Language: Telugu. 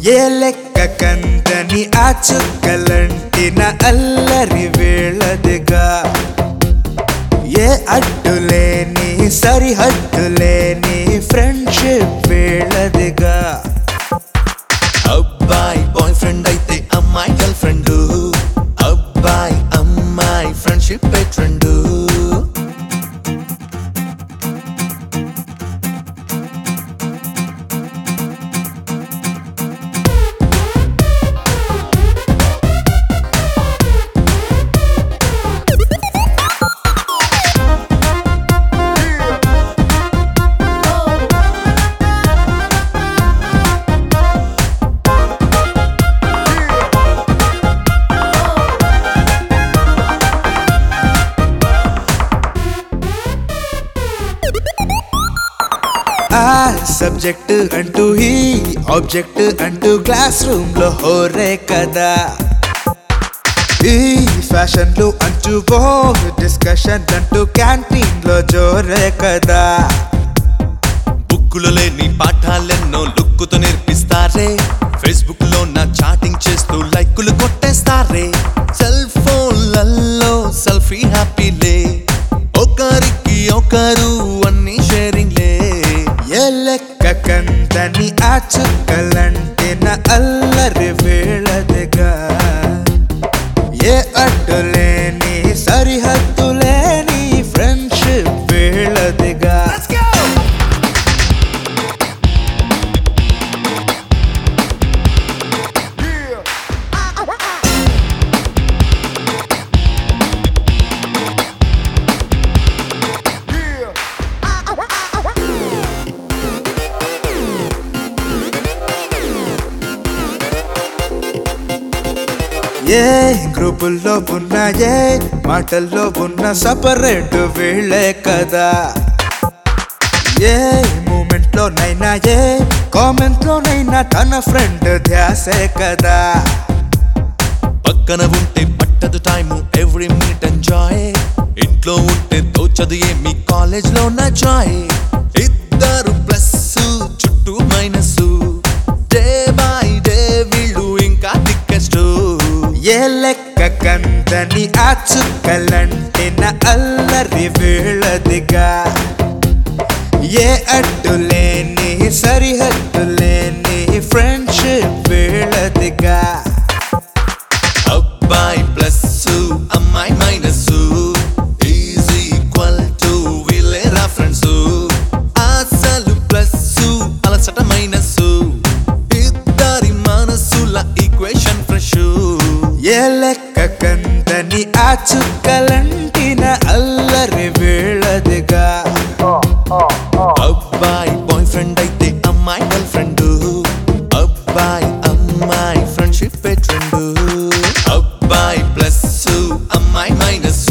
ఏ లెక్క కందని ఆ చుక్కలంటిన అల్లరి వేళదిగా ఏ అడ్డులేని సరిహద్దులేని ఫ్రెండ్షిప్ వేళదిగా అబ్బాయి బాయ్ ఫ్రెండ్ అయితే అమ్మాయి గర్ల్ ఫ్రెండ్ అబ్బాయి అమ్మాయి ఫ్రెండ్షిప్ ఫ్రెండ్ ఆ సబ్జెక్ట్ అంటూ ఈ ఆబ్జెక్ట్ అంటూ క్లాస్ రూమ్ లో హోరే కదా ఈ ఫ్యాషన్లు అంటూ ఓ డిస్కషన్ అంటూ క్యాంటీన్ లో జోరే కదా బుక్కులో లేని పాఠాలెన్నో లుక్కుతో నేర్పిస్తారే ఫేస్బుక్ లో నా చాటింగ్ చేస్తూ లైకులు కొట్టేస్తారే సెల్ ఫోన్లలో సెల్ఫీ హ్యాపీలే ఒకరికి ఒకరు అన్ని షేరింగ్లే ఏ లెక్క కందని ఆ చుక్కలంటిన అల్లరి వేళదిగా ఏ అడ్డులేని సరిహద్దులేని ఫ్రెండ్షిప్ వేళదిగా ఏ గ్రూపుల్లో ఉన్న ఏ మాటల్లో ఉన్న సపరేట్ వీళ్ళే కదా ఏ మూమెంట్ లోనైనా ఏ కామెంట్ లోనైనా తన ఫ్రెండ్ ధ్యాసే కదా పక్కన ఉంటే పట్టదు టైము ఎవ్రీ మినిట్ ఎంజాయ్ ఇంట్లో ఉంటే తోచదు ఏమి కాలేజ్ లో నా జాయ్ ఇద్దరు ప్లస్ చుట్టూ మైనస్ డే బై డే వీళ్ళు ఇంకా టిక్కెస్ట్ ఏ లెక్క కందని ఆ చుక్కలంటిన అల్లరి వీళ్ళదిగా ఏ అడ్డులేని సరిహద్దులేని ఫ్రెండ్షిప్ వీళ్ళదిగా అబ్బాయి ప్లస్ అమ్మాయి మైనస్ ఈజ్ ఈక్వల్ టు వీళ్ళేరా ఫ్రెండ్స్ అసలు ప్లస్ అలసట మైనస్ ఇద్దరి మనసుల ఈక్వేషన్ ఫ్రెష్ ఏ లెక్క కందని ఆ చుక్కలంటిన అల్లరి వీళ్ళదిగా అబ్బాయి బాయ్ ఫ్రెండ్ అయితే అమ్మాయి గర్ల్ ఫ్రెండ్ అబ్బాయి అమ్మాయి ఫ్రెండ్షిప్ ఫ్రెండ్ అబ్బాయి ప్లస్ అమ్మాయి మైనస్